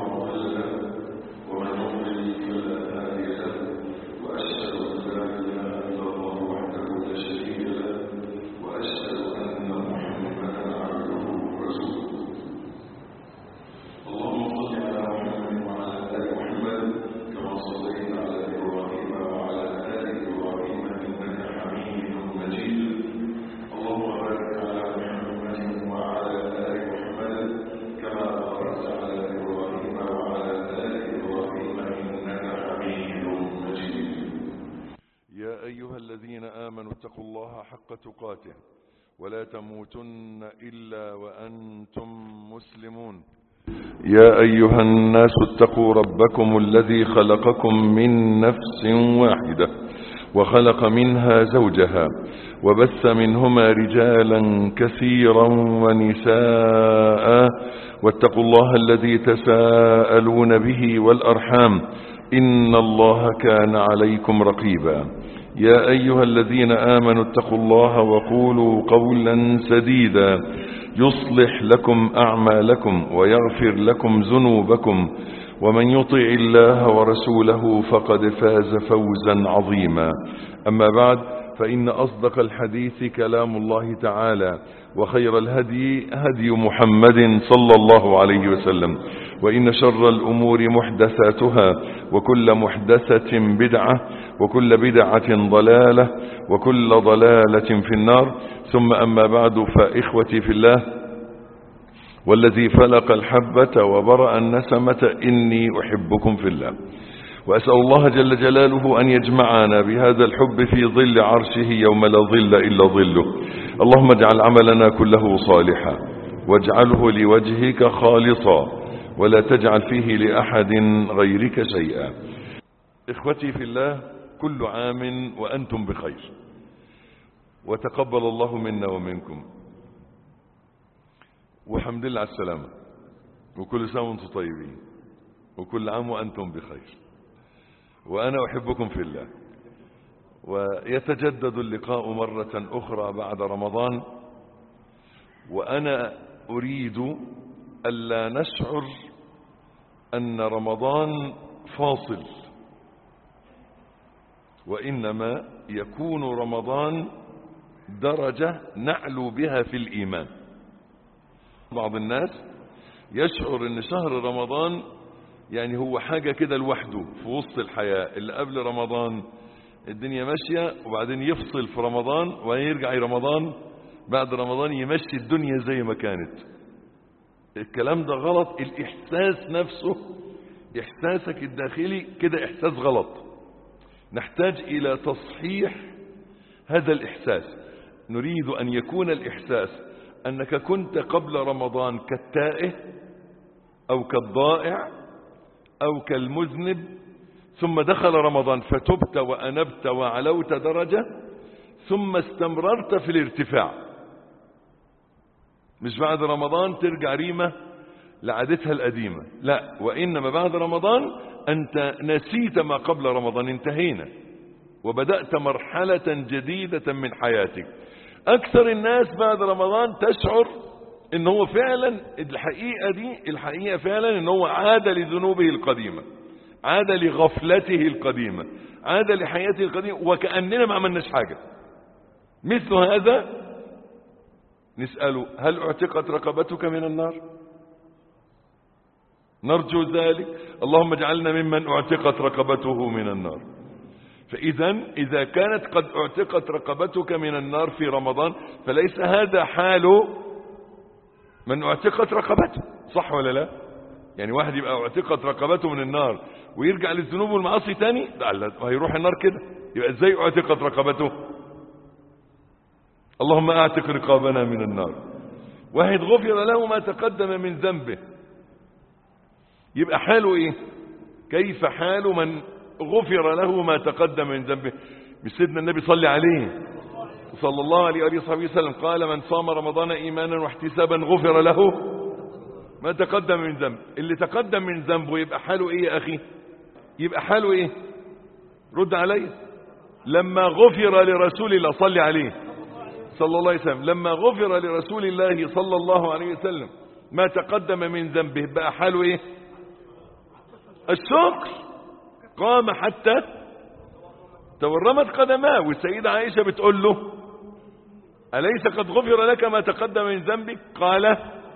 مضل له ومن يضلل فلا هادي له وأشهد أن لا إله إلا الله وحده لا شريك له وأشهد أن محمدا عبده ورسوله اللهم صل على محمد وعلى آل محمد كما صليت على إبراهيم وعلى آل إبراهيم إنك حميد مجيد اللهم بارك على محمد وعلى آل محمد كما باركت على إبراهيم وعلى آل إبراهيم إنك حميد مجيد يا أيها الذين آمنوا اتقوا الله حق تقاته ولا تموتن إلا وأنتم مسلمون يا أيها الناس اتقوا ربكم الذي خلقكم من نفس واحدة وخلق منها زوجها وبث منهما رجالا كثيرا ونساء واتقوا الله الذي تساءلون به والأرحام إن الله كان عليكم رقيبا يا أيها الذين آمنوا اتقوا الله وقولوا قولا سديدا يصلح لكم أعمالكم ويغفر لكم ذنوبكم ومن يطع الله ورسوله فقد فاز فوزا عظيما أما بعد فإن أصدق الحديث كلام الله تعالى وخير الهدي هدي محمد صلى الله عليه وسلم وإن شر الأمور محدثاتها وكل محدثة بدعة وكل بدعة ضلالة وكل ضلالة في النار ثم أما بعد فإخوتي في الله والذي فلق الحبة وبرأ النسمة إني أحبكم في الله وأسأل الله جل جلاله أن يجمعنا بهذا الحب في ظل عرشه يوم لا ظل إلا ظله اللهم اجعل عملنا كله صالحا واجعله لوجهك خالصا ولا تجعل فيه لأحد غيرك شيئا إخوتي في الله كل عام وأنتم بخير وتقبل الله منا ومنكم والحمد لله على السلامة وكل سنة وانتم طيبين وكل عام وأنتم بخير وأنا أحبكم في الله ويتجدد اللقاء مرة أخرى بعد رمضان وأنا أريد ألا نشعر أن رمضان فاصل وإنما يكون رمضان درجة نعلو بها في الإيمان بعض الناس يشعر أن شهر رمضان يعني هو حاجة كده لوحده في وسط الحياة اللي قبل رمضان الدنيا ماشية وبعدين يفصل في رمضان ويرجع رمضان بعد رمضان يمشي الدنيا زي ما كانت الكلام ده غلط الإحساس نفسه إحساسك الداخلي كده إحساس غلط نحتاج إلى تصحيح هذا الإحساس نريد أن يكون الإحساس أنك كنت قبل رمضان كالتائه أو كالضائع أو كالمذنب ثم دخل رمضان فتبت وأنبت وعلوت درجة ثم استمررت في الارتفاع مش بعد رمضان ترجع ريمة لعادتها القديمة لا وإنما بعد رمضان أنت نسيت ما قبل رمضان انتهينا وبدأت مرحلة جديدة من حياتك أكثر الناس بعد رمضان تشعر ان هو فعلا الحقيقة دي الحقيقة فعلا ان هو عاد لذنوبه القديمة عاد لغفلته القديمة عاد لحياته القديمة وكأننا ما عملناش حاجة مثل هذا نسأله هل اعتقت رقبتك من النار نرجو ذلك اللهم اجعلنا ممن اعتقت رقبته من النار فإذا إذا كانت قد اعتقت رقبتك من النار في رمضان فليس هذا حال من اعتقت رقبته صح ولا لا يعني واحد يبقى اعتقت رقبته من النار ويرجع للذنوب والمعاصي تاني لا هيروح النار كده يبقى ازاي اعتقت رقبته اللهم اعتق رقابنا من النار واحد غفر له ما تقدم من ذنبه يبقى حاله ايه كيف حال من غفر له ما تقدم من ذنبه مش سيدنا النبي صلى عليه صلى الله عليه وآله وصحبه وسلم قال من صام رمضان إيمانا واحتسابا غفر له ما تقدم من ذنب اللي تقدم من ذنبه يبقى حاله ايه يا أخي يبقى حاله ايه رد علي لما غفر لرسول الله صلى عليه صلى الله عليه وسلم لما غفر لرسول الله صلى الله عليه وسلم ما تقدم من ذنبه بقى حاله ايه الشكر قام حتى تورمت قدماه والسيدة عائشة بتقول له أليس قد غفر لك ما تقدم من ذنبك قال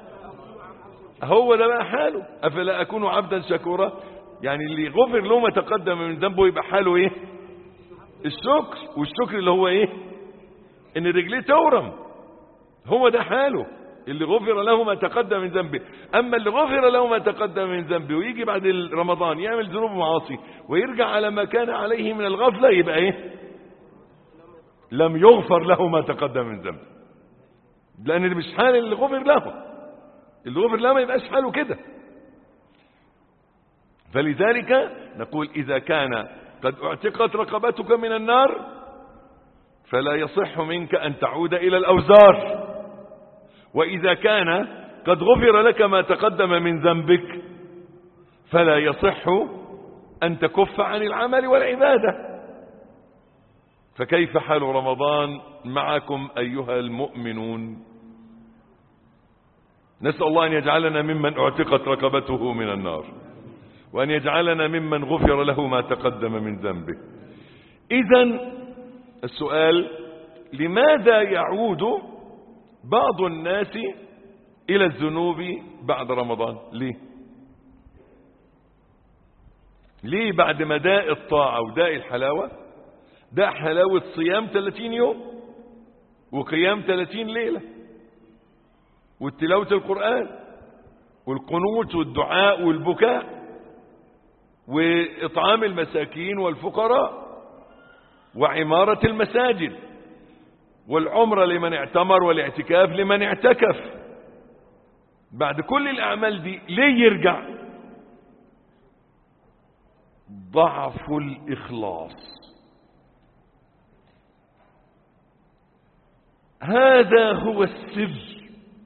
هو ده بقى حاله أفلا أكون عبدا شكورا يعني اللي غفر له ما تقدم من ذنبه يبقى حاله ايه الشكر والشكر اللي هو ايه ان رجليه تورم هو ده حاله اللي غفر له ما تقدم من ذنبه اما اللي غفر له ما تقدم من ذنبه ويجي بعد رمضان يعمل ذنوب ومعاصي ويرجع على ما كان عليه من الغفله يبقى ايه لم يغفر له ما تقدم من ذنبه لان اللي مش حال اللي غفر له اللي غفر له ما يبقاش حاله كده فلذلك نقول إذا كان قد اعتقت رقبتك من النار فلا يصح منك أن تعود إلى الأوزار وإذا كان قد غفر لك ما تقدم من ذنبك فلا يصح أن تكف عن العمل والعبادة فكيف حال رمضان معكم أيها المؤمنون نسأل الله أن يجعلنا ممن اعتقت رقبته من النار وأن يجعلنا ممن غفر له ما تقدم من ذنبه إذا السؤال لماذا يعود بعض الناس إلى الذنوب بعد رمضان ليه ليه بعد ما داء الطاعة وداء الحلاوة داء حلاوة صيام 30 يوم وقيام 30 ليلة والتلاوة القرآن والقنوت والدعاء والبكاء وإطعام المساكين والفقراء وعمارة المساجد والعمرة لمن اعتمر والاعتكاف لمن اعتكف بعد كل الأعمال دي ليه يرجع ضعف الإخلاص هذا هو السر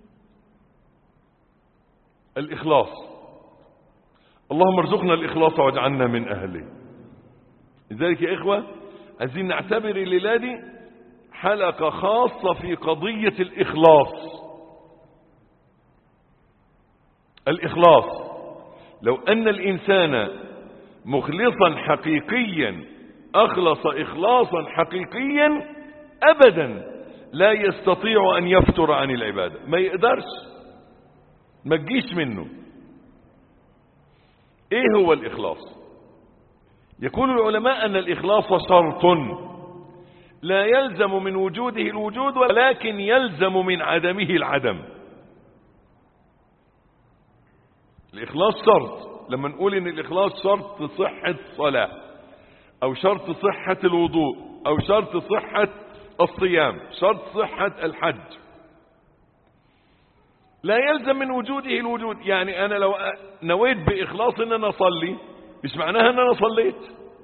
الإخلاص اللهم ارزقنا الإخلاص واجعلنا من أهله لذلك يا إخوة عايزين نعتبر الليلة دي حلقة خاصة في قضية الإخلاص الإخلاص لو أن الإنسان مخلصا حقيقيا أخلص إخلاصا حقيقيا أبدا لا يستطيع أن يفتر عن العبادة ما يقدرش ما تجيش منه ايه هو الاخلاص يقول العلماء ان الاخلاص شرط لا يلزم من وجوده الوجود ولكن يلزم من عدمه العدم الاخلاص شرط لما نقول ان الاخلاص شرط صحة الصلاة او شرط صحة الوضوء او شرط صحة الصيام شرط صحة الحج لا يلزم من وجوده الوجود يعني انا لو نويت باخلاص ان انا اصلي مش معناها ان انا صليت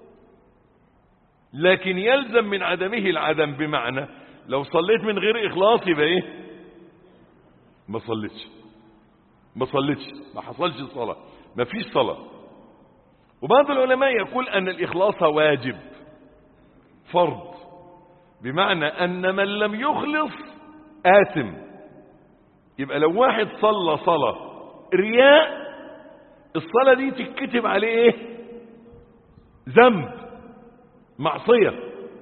لكن يلزم من عدمه العدم بمعنى لو صليت من غير اخلاص يبقى ايه ما صليتش ما صليتش ما حصلش صلاة ما فيش صلاة وبعض العلماء يقول ان الاخلاص واجب فرض بمعنى ان من لم يخلص آثم يبقى لو واحد صلى صلاة رياء الصلاة دي تتكتب عليه ايه ذنب معصية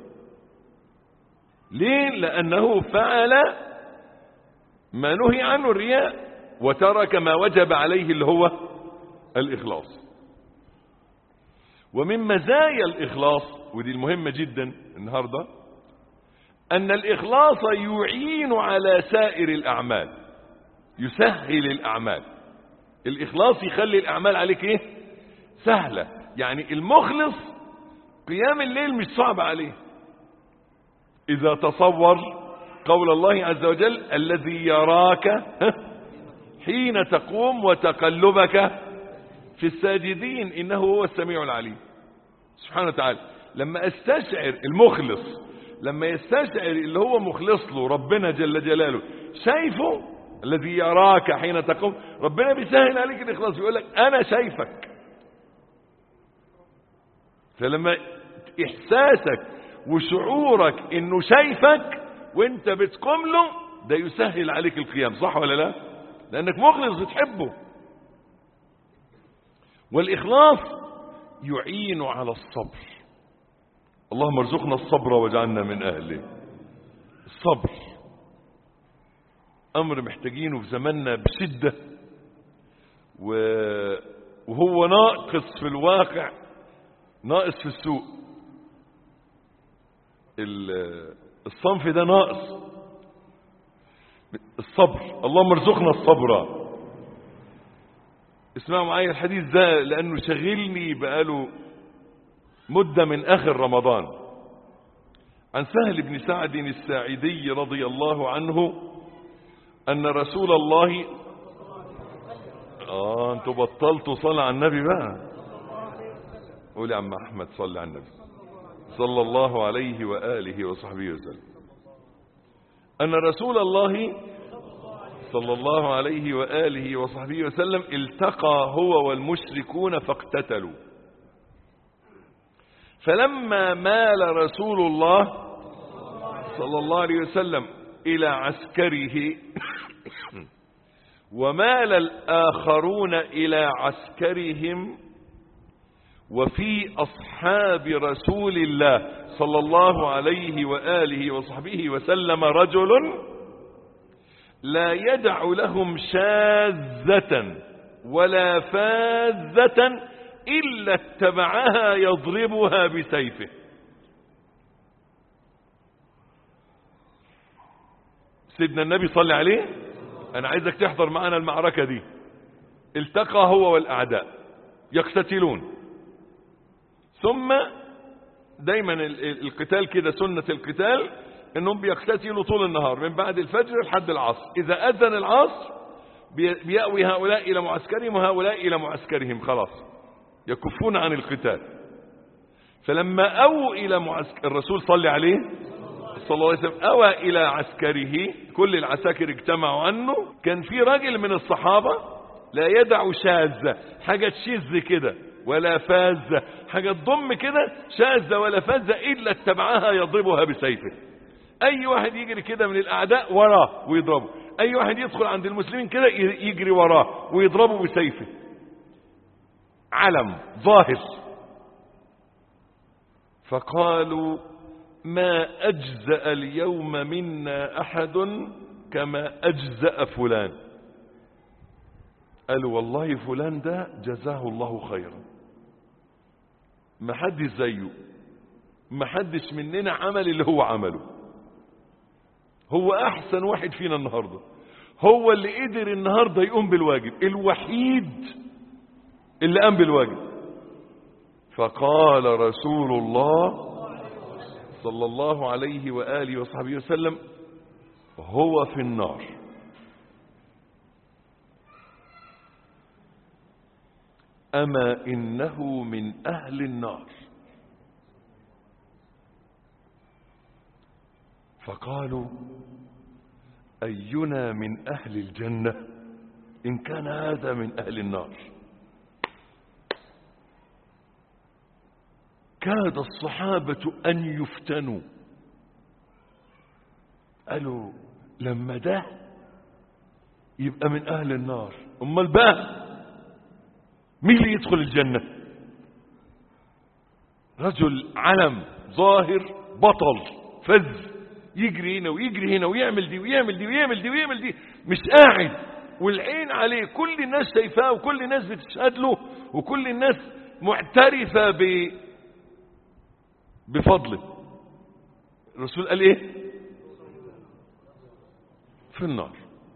ليه لأنه فعل ما نهي عنه الرياء وترك ما وجب عليه اللي هو الإخلاص ومن مزايا الإخلاص ودي المهمة جدا النهاردة أن الإخلاص يعين على سائر الأعمال يسهل الأعمال الإخلاص يخلي الأعمال عليك إيه سهلة يعني المخلص قيام الليل مش صعب عليه إذا تصور قول الله عز وجل الذي يراك حين تقوم وتقلبك في الساجدين إنه هو السميع العليم سبحانه وتعالى لما استشعر المخلص لما يستشعر اللي هو مخلص له ربنا جل جلاله شايفه الذي يراك حين تقوم ربنا بيسهل عليك الاخلاص يقول لك انا شايفك فلما احساسك وشعورك انه شايفك وانت بتقوم له ده يسهل عليك القيام صح ولا لا لانك مخلص بتحبه والاخلاص يعين على الصبر اللهم ارزقنا الصبر واجعلنا من أهله الصبر أمر محتاجينه في زماننا بشدة و- وهو ناقص في الواقع ناقص في السوق ال- الصنف ده ناقص الصبر اللهم ارزقنا الصبر اسمعوا معايا الحديث ده لأنه شغلني بقاله مدة من آخر رمضان عن سهل بن سعد الساعدي رضي الله عنه أن رسول الله آه أنتوا بطلتوا صلاة على النبي بقى قول يا عم أحمد صلي على النبي صلى الله عليه وآله وصحبه وسلم أن رسول الله صلى الله عليه وآله وصحبه وسلم التقى هو والمشركون فاقتتلوا فلما مال رسول الله صلى الله عليه وسلم إلى عسكره ومال الآخرون إلى عسكرهم وفي أصحاب رسول الله صلى الله عليه وآله وصحبه وسلم رجل لا يدع لهم شاذة ولا فاذة إلا اتبعها يضربها بسيفه سيدنا النبي صلى عليه أنا عايزك تحضر معنا المعركة دي التقى هو والأعداء يقتتلون ثم دايما ال- ال- القتال كده سنة القتال انهم بيقتتلوا طول النهار من بعد الفجر لحد العصر اذا اذن العصر بي- بيأوي هؤلاء الى معسكرهم وهؤلاء الى معسكرهم خلاص يكفون عن القتال فلما اووا الى معسكر الرسول صلى عليه صلى الله عليه وسلم اوى الى عسكره كل العساكر اجتمعوا عنه كان في راجل من الصحابة لا يدع شاذة حاجة تشذ كده ولا فاذة حاجة تضم كده شاذة ولا فاذة إلا اتبعها يضربها بسيفه أي واحد يجري كده من الأعداء وراه ويضربه أي واحد يدخل عند المسلمين كده ي- يجري وراه ويضربه بسيفه علم ظاهر فقالوا ما أجزأ اليوم منا أحد كما أجزأ فلان قالوا والله فلان ده جزاه الله خيرا ما حدش زيه ما حدش مننا عمل اللي هو عمله هو احسن واحد فينا النهارده هو اللي قدر النهارده يقوم بالواجب الوحيد اللي قام بالواجب فقال رسول الله صلى الله عليه واله وصحبه وسلم هو في النار أما إنه من أهل النار فقالوا أينا من أهل الجنة إن كان هذا من أهل النار كاد الصحابة أن يفتنوا قالوا لما ده يبقى من أهل النار أمال بقى مين اللي يدخل الجنة رجل علم ظاهر بطل فز يجري هنا ويجري هنا ويعمل دي ويعمل دي ويعمل دي ويعمل دي مش قاعد والعين عليه كل الناس شايفاه وكل الناس بتشهد له وكل الناس معترفة ب بفضله الرسول قال ايه في النار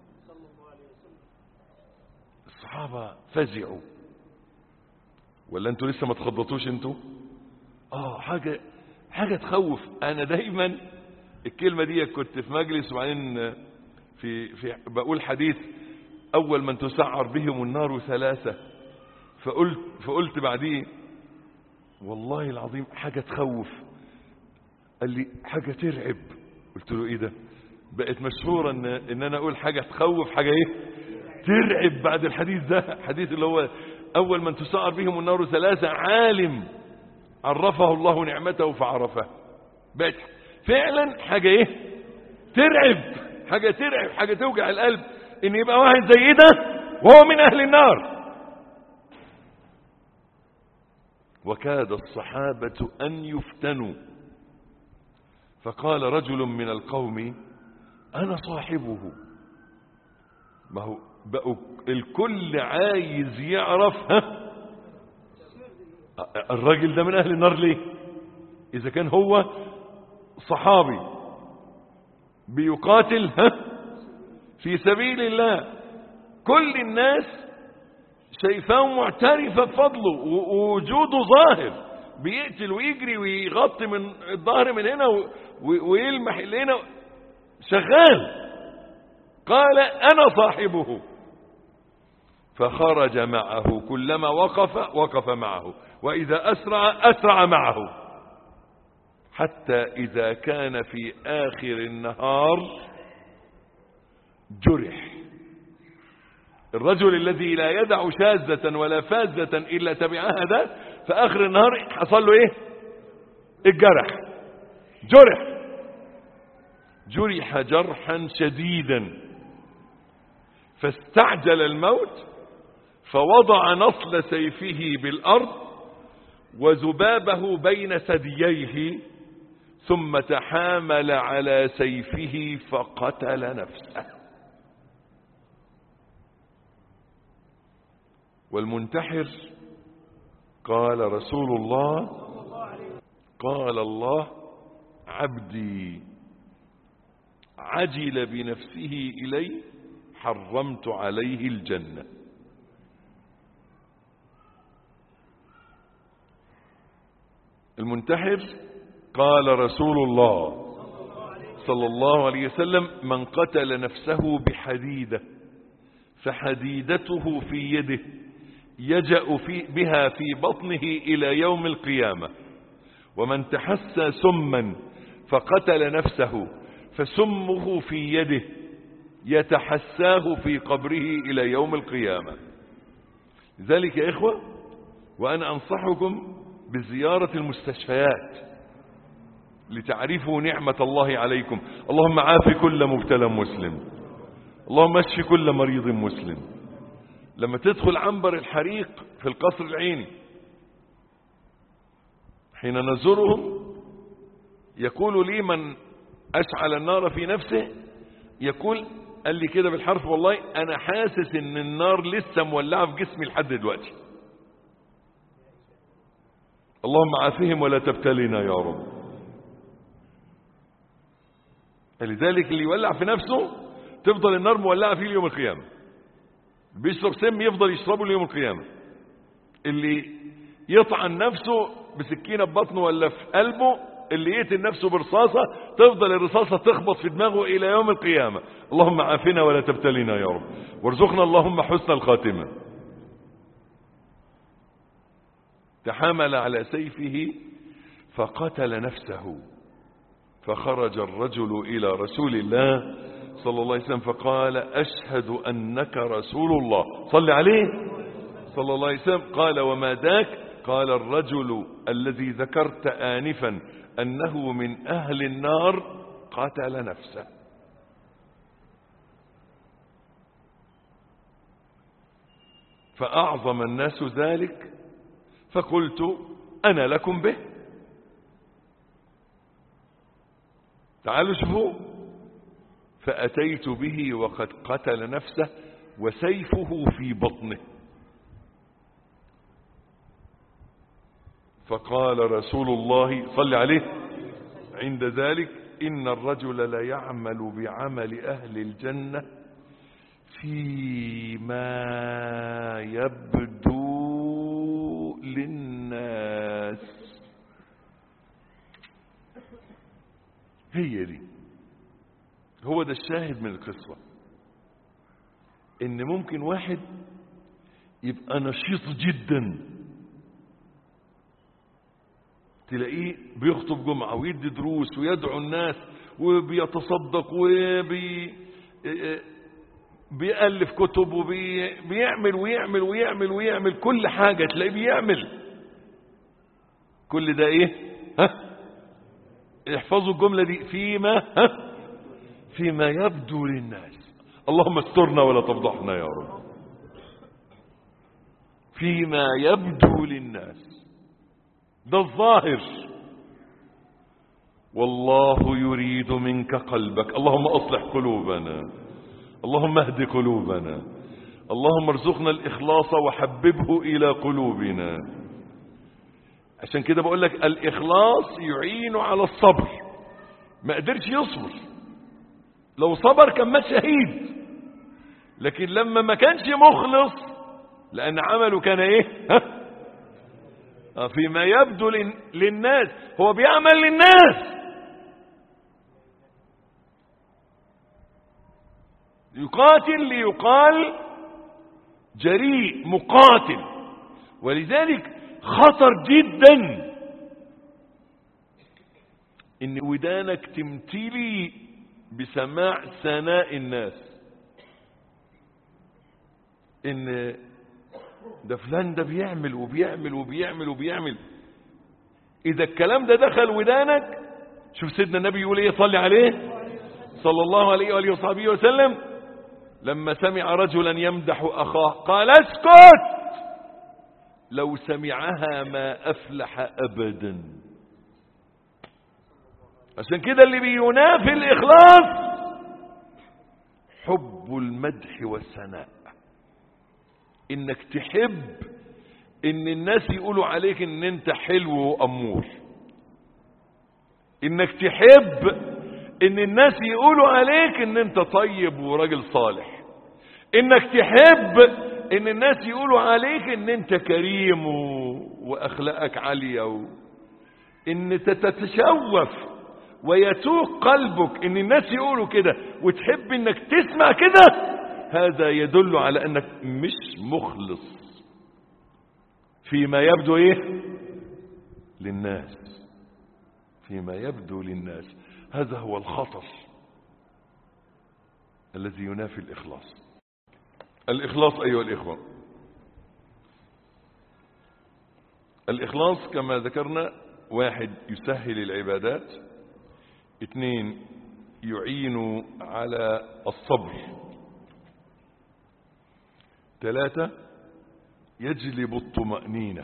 الصحابة فزعوا ولا انتوا لسه ما تخضطوش انتوا اه حاجة حاجة تخوف انا دايما الكلمة دي كنت في مجلس وبعدين في, في بقول حديث اول من تسعر بهم النار ثلاثة فقلت, فقلت بعديه والله العظيم حاجة تخوف قال لي حاجة ترعب قلت له ايه ده بقت مشهورة ان, ان انا اقول حاجة تخوف حاجة ايه ترعب بعد الحديث ده حديث اللي هو اول من تسعر بهم النار ثلاثة عالم عرفه الله نعمته فعرفه بقت فعلا حاجة ايه ترعب حاجة ترعب حاجة توجع القلب ان يبقى واحد زي ده وهو من اهل النار وكاد الصحابة أن يفتنوا فقال رجل من القوم أنا صاحبه ما هو بقوا الكل عايز يعرف ها الراجل ده من أهل النار ليه إذا كان هو صحابي بيقاتل ها في سبيل الله كل الناس شايفاه معترفة بفضله ووجوده ظاهر بيقتل ويجري ويغطي من الظهر من هنا ويلمح اللي هنا شغال قال أنا صاحبه فخرج معه كلما وقف وقف معه وإذا أسرع أسرع معه حتى إذا كان في آخر النهار جرح الرجل الذي لا يدع شاذة ولا فازة إلا تبعها ده في آخر النهار حصل له إيه الجرح جرح جرح جرحا شديدا فاستعجل الموت فوضع نصل سيفه بالأرض وذبابه بين ثدييه ثم تحامل على سيفه فقتل نفسه والمنتحر قال رسول الله قال الله عبدي عجل بنفسه إلي حرمت عليه الجنة المنتحر قال رسول الله صلى الله عليه وسلم من قتل نفسه بحديدة فحديدته في يده يجأ في بها في بطنه إلى يوم القيامة ومن تحسى سما فقتل نفسه فسمه في يده يتحساه في قبره إلى يوم القيامة ذلك يا إخوة وأنا أنصحكم بزيارة المستشفيات لتعرفوا نعمة الله عليكم اللهم عافي كل مبتلى مسلم اللهم اشفي كل مريض مسلم لما تدخل عنبر الحريق في القصر العيني حين نزورهم يقول لي من أشعل النار في نفسه يقول قال لي كده بالحرف والله أنا حاسس إن النار لسه مولعة في جسمي لحد دلوقتي اللهم عافهم ولا تبتلينا يا رب لذلك اللي يولع في نفسه تفضل النار مولعة فيه ليوم القيامة بيشرب سم يفضل يشربه ليوم القيامة اللي يطعن نفسه بسكينة ببطنه ولا في قلبه اللي يقتل نفسه برصاصة تفضل الرصاصة تخبط في دماغه إلى يوم القيامة اللهم عافنا ولا تبتلينا يا رب وارزقنا اللهم حسن الخاتمة تحامل على سيفه فقتل نفسه فخرج الرجل إلى رسول الله صلى الله عليه وسلم فقال أشهد أنك رسول الله صل عليه صلى الله عليه وسلم قال وما ذاك قال الرجل الذي ذكرت آنفا أنه من أهل النار قتل نفسه فأعظم الناس ذلك فقلت أنا لكم به تعالوا شوفوا فأتيت به وقد قتل نفسه وسيفه في بطنه فقال رسول الله صل عليه عند ذلك إن الرجل ليعمل بعمل أهل الجنة فيما يبدو للناس هي دي هو ده الشاهد من القصة ان ممكن واحد يبقى نشيط جدا تلاقيه بيخطب جمعة ويدي دروس ويدعو الناس وبيتصدق وبي بيألف كتب وبيعمل ويعمل ويعمل ويعمل كل حاجة تلاقيه بيعمل كل ده ايه ها احفظوا الجملة دي فيما ها فيما يبدو للناس اللهم استرنا ولا تفضحنا يا رب فيما يبدو للناس ده الظاهر والله يريد منك قلبك اللهم أصلح قلوبنا اللهم اهد قلوبنا اللهم ارزقنا الإخلاص وحببه إلى قلوبنا عشان كده بقول لك الإخلاص يعين على الصبر ما قدرش يصبر لو صبر كان مات شهيد لكن لما ما كانش مخلص لأن عمله كان ايه ها؟ آه، فيما يبدو لل- للناس هو بيعمل للناس يقاتل ليقال جريء مقاتل ولذلك خطر جدا ان ودانك تمتلي بسماع ثناء الناس ان ده فلان ده بيعمل وبيعمل وبيعمل وبيعمل اذا الكلام ده دخل ودانك شوف سيدنا النبي يقول ايه صلي عليه صلى الله عليه وآله وصحبه وسلم لما سمع رجلا يمدح أخاه قال اسكت لو سمعها ما أفلح أبدا عشان كده اللي بينافي الإخلاص حب المدح والثناء إنك تحب إن الناس يقولوا عليك إن أنت حلو وأمور إنك تحب إن الناس يقولوا عليك إن أنت طيب وراجل صالح إنك تحب إن الناس يقولوا عليك إن أنت كريم و... وأخلاقك عالية و... إن تتشوف ويتوق قلبك إن الناس يقولوا كده وتحب إنك تسمع كده هذا يدل على أنك مش مخلص فيما يبدو إيه للناس فيما يبدو للناس هذا هو الخطر الذي ينافي الإخلاص الإخلاص أيها الإخوة الإخلاص كما ذكرنا واحد يسهل العبادات اثنين يعين على الصبر ثلاثة يجلب الطمأنينة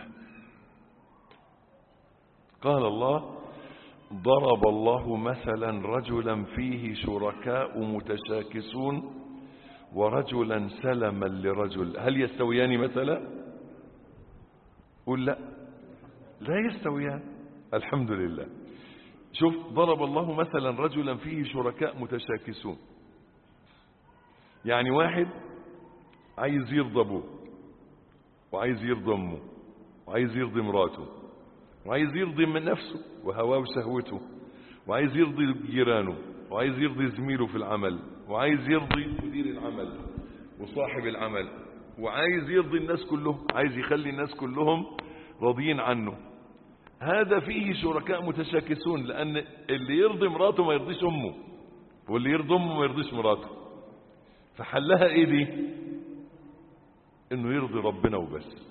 قال الله ضرب الله مثلا رجلا فيه شركاء متشاكسون ورجلا سلما لرجل هل يستويان مثلا قل لا لا يستويان الحمد لله شوف ضرب الله مثلا رجلا فيه شركاء متشاكسون يعني واحد عايز يرضى ابوه وعايز يرضى امه وعايز يرضي مراته وعايز يرضي من نفسه وهواه وشهوته وعايز يرضي جيرانه وعايز يرضي زميله في العمل وعايز يرضي مدير العمل وصاحب العمل وعايز يرضي الناس كلهم عايز يخلي الناس كلهم راضيين عنه هذا فيه شركاء متشاكسون لأن اللي يرضي مراته ما يرضيش أمه واللي يرضي أمه ما يرضيش مراته فحلها إيه دي إنه يرضي ربنا وبس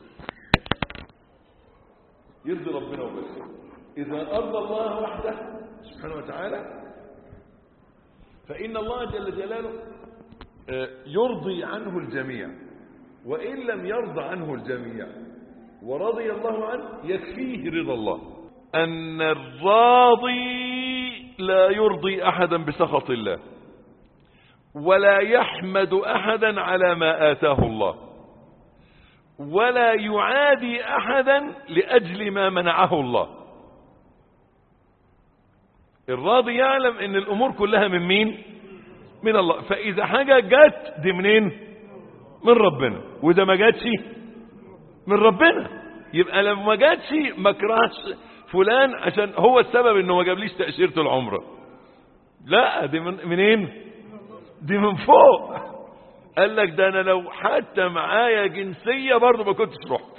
يرضي ربنا وبس إذا أرضى الله وحده سبحانه وتعالى فإن الله جل جلاله آه، يرضي عنه الجميع وإن لم يرضى عنه الجميع ورضي الله عنه يكفيه رضا الله أن الراضي لا يرضي أحدا بسخط الله ولا يحمد أحدا على ما آتاه الله ولا يعادي أحدا لأجل ما منعه الله الراضي يعلم ان الامور كلها من مين من الله فاذا حاجة جت دي منين من ربنا واذا ما جاتش من ربنا يبقى لما ما جاتش ما كرهش فلان عشان هو السبب انه ما جابليش تأشيرة العمرة لا دي من منين دي من فوق قال لك ده انا لو حتى معايا جنسية برضه ما كنتش رحت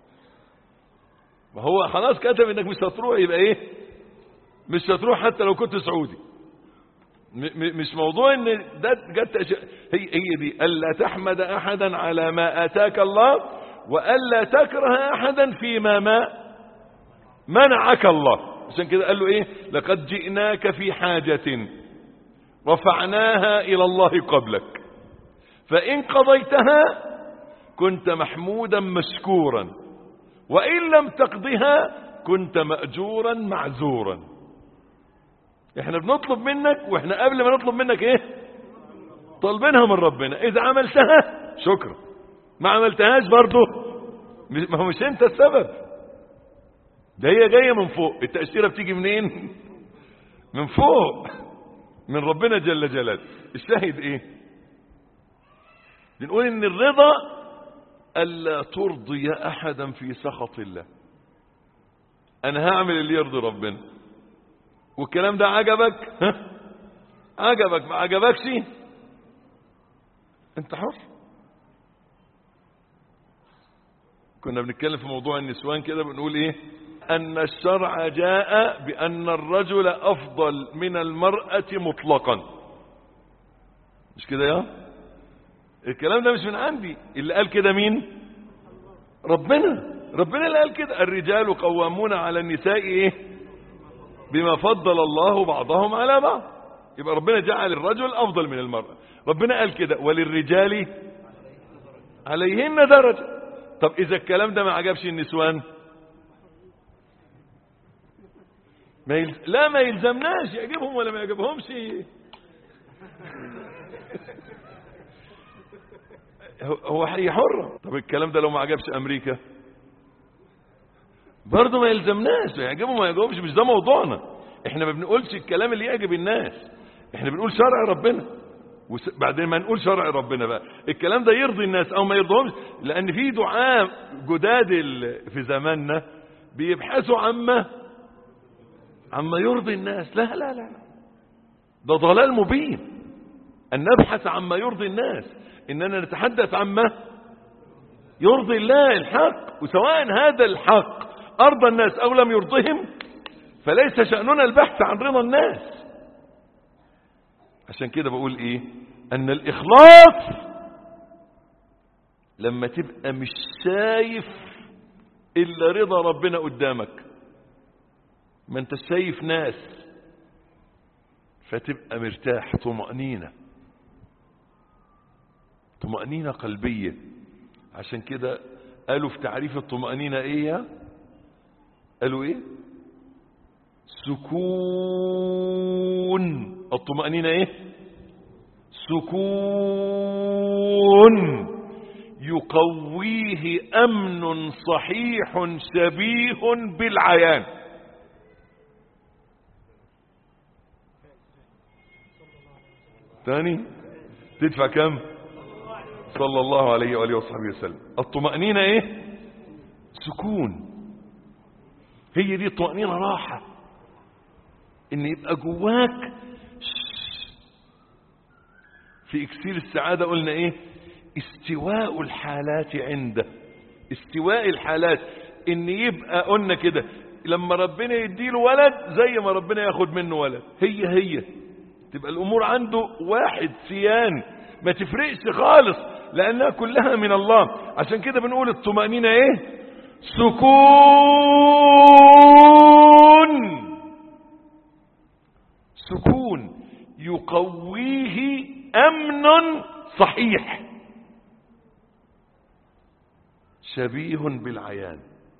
ما هو خلاص كتب انك مش هتروح يبقى ايه مش هتروح حتى لو كنت سعودي م- م- مش موضوع ان ده جت أش- هي هي دي الا تحمد احدا على ما اتاك الله والا تكره احدا فيما ما منعك الله عشان كده قال له ايه لقد جئناك في حاجة رفعناها الى الله قبلك فان قضيتها كنت محمودا مشكورا وان لم تقضها كنت مأجورا معذورا احنا بنطلب منك واحنا قبل ما نطلب منك ايه طالبينها من ربنا اذا عملتها شكرا ما عملتهاش برضه ما هو مش انت السبب ده هي جاية من فوق التأشيرة بتيجي منين من فوق من ربنا جل جلاله الشاهد ايه بنقول ان الرضا الا ترضي احدا في سخط الله انا هعمل اللي يرضي ربنا والكلام ده عجبك ها؟ عجبك ما عجبكش انت حر كنا بنتكلم في موضوع النسوان كده بنقول ايه ان الشرع جاء بان الرجل افضل من المرأة مطلقا مش كده يا الكلام ده مش من عندي اللي قال كده مين ربنا ربنا اللي قال كده الرجال قوامون على النساء ايه بما فضل الله بعضهم على بعض يبقى ربنا جعل الرجل افضل من المرأة ربنا قال كده وللرجال عليهن درجة طب اذا الكلام ده ما عجبش النسوان ما يلز... لا ما يلزمناش يعجبهم ولا ما يعجبهمش هو هي حرة طب الكلام ده لو ما عجبش امريكا برضه ما يلزمناش يعجبهم ما يعجبهمش مش ده موضوعنا احنا ما بنقولش الكلام اللي يعجب الناس احنا بنقول شرع ربنا وبعدين ما نقول شرع ربنا بقى الكلام ده يرضي الناس او ما يرضيهمش لان في دعاء جداد في زماننا بيبحثوا عما عما يرضي الناس لا لا لا ده ضلال مبين ان نبحث عما يرضي الناس اننا نتحدث عما يرضي الله الحق وسواء هذا الحق ارضى الناس او لم يرضهم فليس شأننا البحث عن رضا الناس عشان كده بقول ايه ان الاخلاص لما تبقى مش شايف الا رضا ربنا قدامك ما انت شايف ناس فتبقى مرتاح طمأنينة طمأنينة قلبية عشان كده قالوا في تعريف الطمأنينة ايه قالوا ايه سكون الطمأنينة ايه سكون يقويه امن صحيح شبيه بالعيان ثاني تدفع كم صلى الله عليه وآله وصحبه وسلم الطمأنينة ايه سكون هي دي الطمأنينة راحة ان يبقى جواك في اكسير السعادة قلنا ايه استواء الحالات عنده استواء الحالات ان يبقى قلنا كده لما ربنا يديله ولد زي ما ربنا ياخد منه ولد هي هي تبقى الامور عنده واحد سيان ما تفرقش خالص لانها كلها من الله عشان كده بنقول الطمأنينة ايه سكون سكون يقويه امن صحيح شبيه بالعيان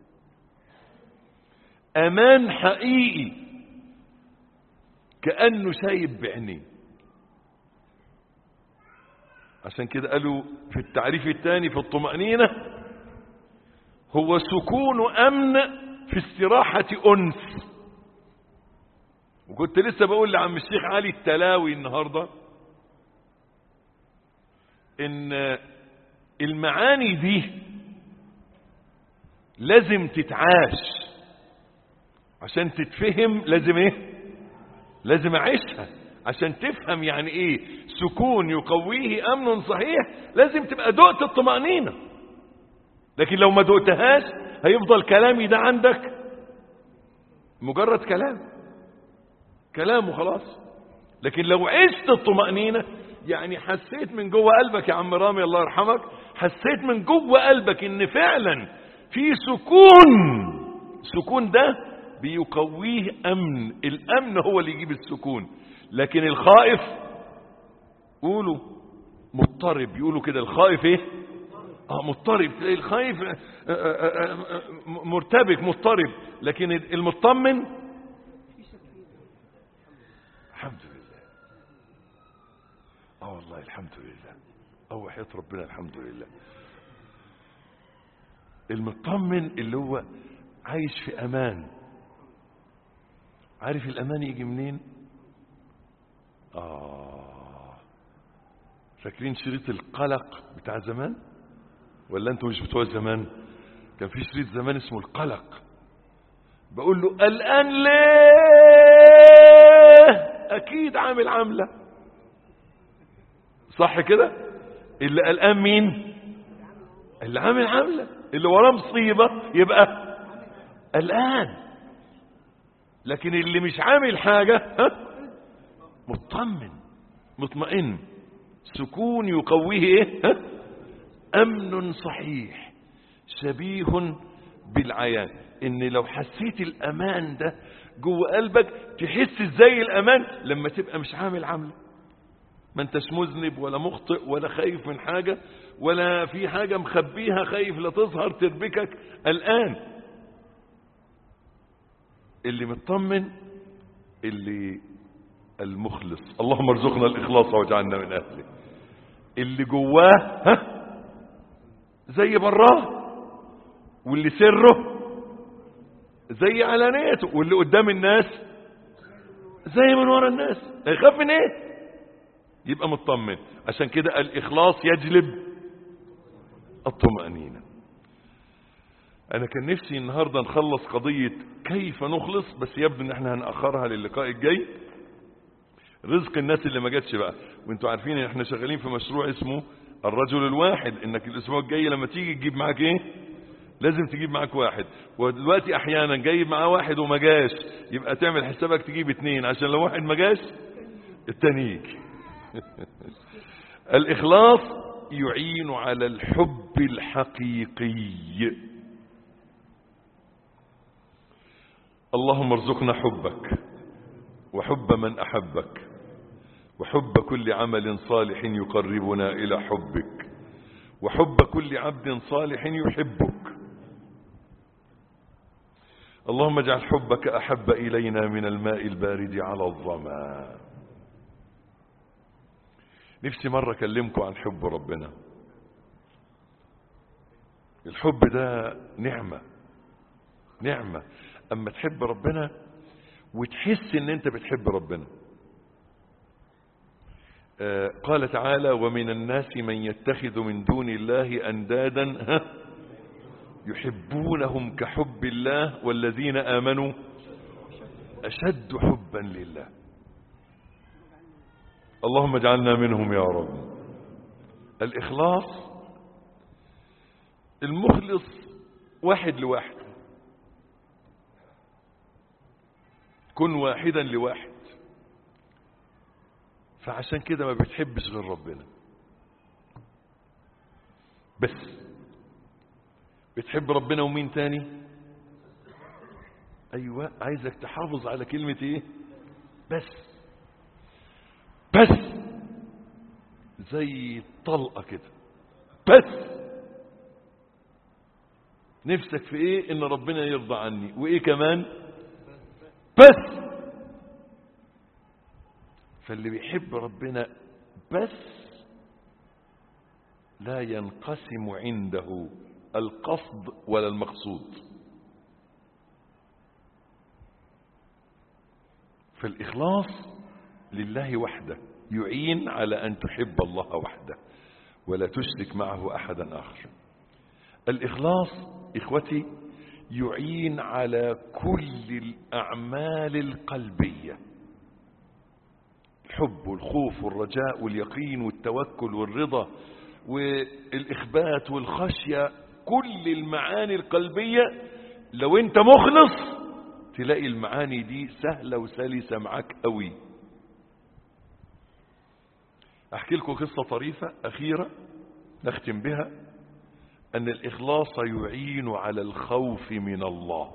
امان حقيقي كأنه شايب بعينيه عشان كده قالوا في التعريف الثاني في الطمأنينة هو سكون أمن في استراحة أنس وكنت لسه بقول لعم الشيخ علي التلاوي النهاردة ان المعاني دي لازم تتعاش عشان تتفهم لازم ايه لازم اعيشها عشان تفهم يعني ايه سكون يقويه امن صحيح لازم تبقى دقت الطمأنينة لكن لو ما دقتهاش هيفضل كلامي ده عندك مجرد كلام كلام وخلاص لكن لو عشت الطمأنينة يعني حسيت من جوه قلبك يا عم رامي الله يرحمك حسيت من جوه قلبك ان فعلا في سكون سكون ده بيقويه امن الامن هو اللي يجيب السكون لكن الخائف قولوا مضطرب يقولوا كده الخائف ايه اه مضطرب تلاقي الخايف آه، آه، آه، آه، مرتبك مضطرب لكن المطمن الحمد لله اه والله الحمد لله اه وحياة ربنا الحمد لله المطمن اللي هو عايش في امان عارف الامان يجي منين اه فاكرين شريط القلق بتاع زمان ولا انتوا مش بتوع زمان كان في شريط زمان اسمه القلق بقول له الان ليه اكيد عامل عامله صح كده اللي قلقان مين اللي عامل عامله اللي وراه مصيبه يبقى قلقان لكن اللي مش عامل حاجه ها مطمن مطمئن سكون يقويه ايه ها؟ امن صحيح شبيه بالعيان ان لو حسيت الامان ده جوه قلبك تحس ازاي الامان لما تبقى مش عامل عمله ما انتش مذنب ولا مخطئ ولا خايف من حاجة ولا في حاجة مخبيها خايف لا تظهر تربكك الآن اللي مطمن اللي المخلص اللهم ارزقنا الإخلاص واجعلنا من أهله اللي جواه ها زي براه واللي سره زي علانيته واللي قدام الناس زي من ورا الناس هيخاف من ايه يبقى مطمن عشان كده الإخلاص يجلب الطمأنينة أنا كان نفسي النهاردة نخلص قضية كيف نخلص بس يبدو إن احنا هنأخرها للقاء الجاي رزق الناس اللي ما جاتش بقى وانتوا عارفين ان احنا شغالين في مشروع اسمه الرجل الواحد انك الاسبوع الجاي لما تيجي تجيب معاك ايه لازم تجيب معاك واحد ودلوقتي احيانا جايب معاه واحد وما جاش يبقى تعمل حسابك تجيب اتنين عشان لو واحد ما جاش التاني يجي الإخلاص يعين على الحب الحقيقي اللهم ارزقنا حبك وحب من أحبك وحب كل عمل صالح يقربنا إلى حبك وحب كل عبد صالح يحبك اللهم اجعل حبك أحب إلينا من الماء البارد على الظمأ نفسي مرة أكلمكم عن حب ربنا الحب ده نعمة نعمة أما تحب ربنا وتحس ان انت بتحب ربنا آه قال تعالى ومن الناس من يتخذ من دون الله أندادا ها يحبونهم كحب الله والذين آمنوا أشد حبا لله اللهم اجعلنا منهم يا رب الإخلاص المخلص واحد لواحد كن واحدا لواحد فعشان كده ما بتحبش غير ربنا بس بتحب ربنا ومين تاني ايوه عايزك تحافظ على كلمة ايه بس بس زي الطلقة كده بس نفسك في ايه ان ربنا يرضى عني وايه كمان بس فاللي بيحب ربنا بس لا ينقسم عنده القصد ولا المقصود فالإخلاص لله وحده يعين على أن تحب الله وحده ولا تشرك معه أحدا آخر الإخلاص إخوتي يعين على كل الأعمال القلبية الحب والخوف والرجاء واليقين والتوكل والرضا والإخبات والخشية كل المعاني القلبية لو انت مخلص تلاقي المعاني دي سهلة وسلسة معاك قوي احكي لكم قصة طريفة اخيرة نختم بها ان الاخلاص يعين على الخوف من الله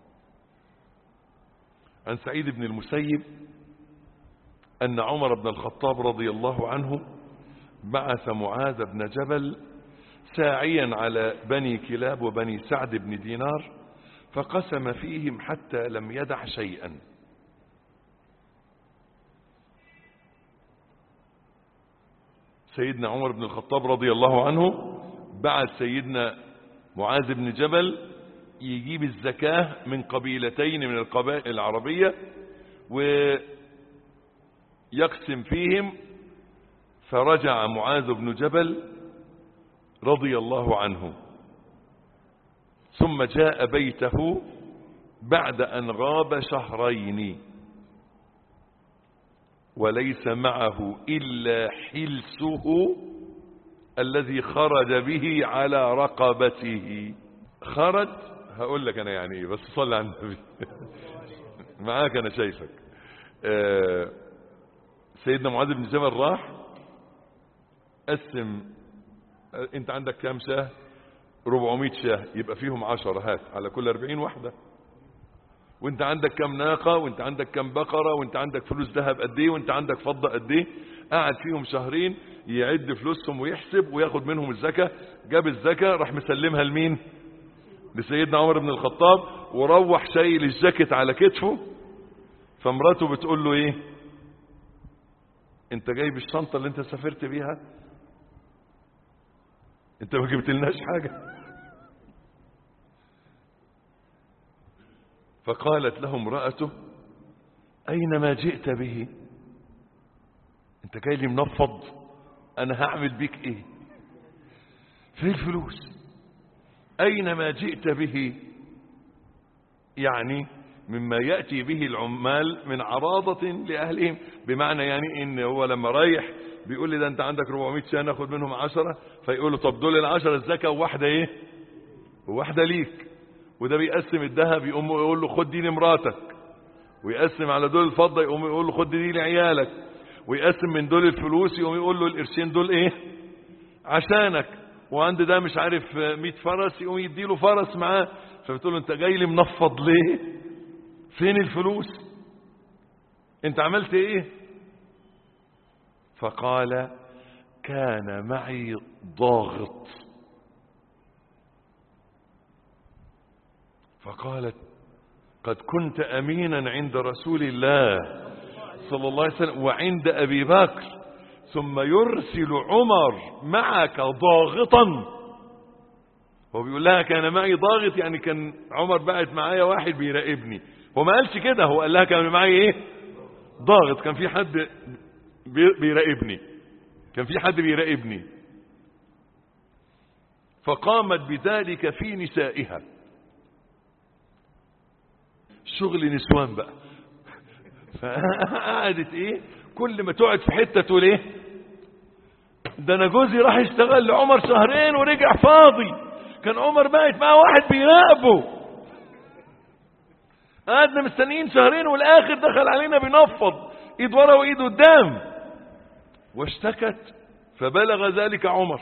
عن سعيد بن المسيب ان عمر بن الخطاب رضي الله عنه بعث معاذ بن جبل ساعيا على بني كلاب وبني سعد بن دينار فقسم فيهم حتى لم يدع شيئا سيدنا عمر بن الخطاب رضي الله عنه بعد سيدنا معاذ بن جبل يجيب الزكاة من قبيلتين من القبائل العربية ويقسم فيهم فرجع معاذ بن جبل رضي الله عنه ثم جاء بيته بعد أن غاب شهرين وليس معه إلا حلسه الذي خرج به على رقبته خرج هقول لك أنا يعني إيه بس صلي على النبي معاك أنا شايفك آه سيدنا معاذ بن جبل راح قسم انت عندك كام شاه 400 شاه يبقى فيهم 10 هات على كل 40 واحدة وانت عندك كام ناقة وانت عندك كام بقرة وانت عندك فلوس ذهب قد ايه وانت عندك فضة قد ايه قعد فيهم شهرين يعد فلوسهم ويحسب وياخد منهم الزكاة جاب الزكاة راح مسلمها لمين لسيدنا عمر بن الخطاب وروح شايل الجاكيت على كتفه فمراته بتقول له ايه انت جايب الشنطة اللي انت سافرت بيها انت ما جبت لناش حاجة فقالت له امرأته أين ما جئت به انت جاي لي منفض انا هعمل بيك ايه في الفلوس أين ما جئت به يعني مما يأتي به العمال من عراضة لأهلهم بمعنى يعني ان هو لما رايح بيقول لي ده انت عندك 400 شاه ناخد منهم 10 فيقول له طب دول العشرة الزكاة وواحدة ايه وواحدة ليك وده بيقسم الذهب يقوم يقول له خد دي لمراتك ويقسم على دول الفضة يقوم يقول له خد دي لعيالك ويقسم من دول الفلوس يقوم يقول له القرشين دول ايه عشانك وعند ده مش عارف 100 فرس يقوم يديله فرس معاه فبتقول له انت جاي لي منفض ليه فين الفلوس انت عملت ايه فقال كان معي ضاغط فقالت قد كنت امينا عند رسول الله صلى الله عليه وسلم وعند ابي بكر ثم يرسل عمر معك ضاغطا هو بيقول لها كان معي ضاغط يعني كان عمر بعت معايا واحد بيراقبني هو ما قالش كده هو قال لها كان معي ايه ضاغط كان في حد بيراقبني كان في حد بيراقبني فقامت بذلك في نسائها شغل نسوان بقى فقعدت ايه كل ما تقعد في حته تقول ايه ده انا جوزي راح يشتغل لعمر شهرين ورجع فاضي كان عمر بايت معاه واحد بيراقبه قعدنا مستنيين شهرين والاخر دخل علينا بينفض ايد ورا وايد قدام واشتكت فبلغ ذلك عمر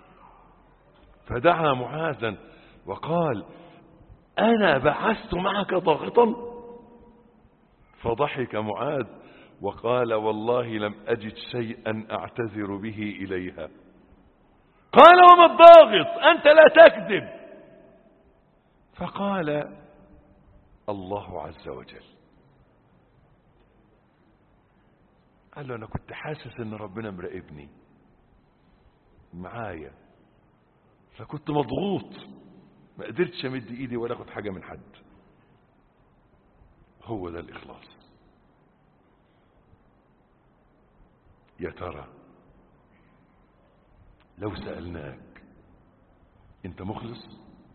فدعا معاذا وقال انا بعثت معك ضاغطا فضحك معاذ وقال والله لم أجد شيئا أعتذر به إليها قال وما الضاغط أنت لا تكذب فقال الله عز وجل قال له أنا كنت حاسس أن ربنا مراقبني معايا فكنت مضغوط ما قدرتش أمد إيدي ولا أخد حاجة من حد هو ده الإخلاص يا ترى لو سألناك انت مخلص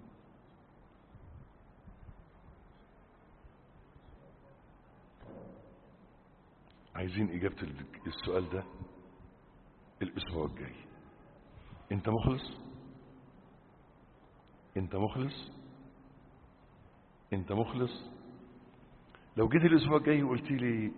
عايزين اجابة السؤال ده الاسبوع الجاي انت مخلص انت مخلص انت مخلص لو جيت الاسبوع الجاي وقلت لي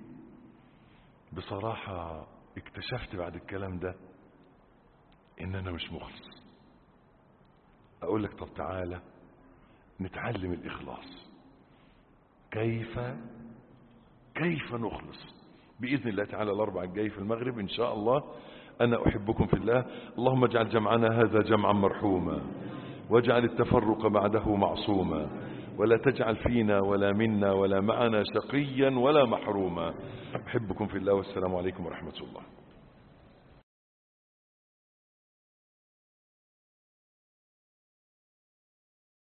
بصراحة اكتشفت بعد الكلام ده ان انا مش مخلص اقول لك طب تعالى نتعلم الاخلاص كيف كيف نخلص باذن الله تعالى الاربع الجاي في المغرب ان شاء الله أنا أحبكم في الله اللهم اجعل جمعنا هذا جمعا مرحوما واجعل التفرق بعده معصوما ولا تجعل فينا ولا منا ولا معنا شقيا ولا محروما أحبكم في الله والسلام عليكم ورحمة الله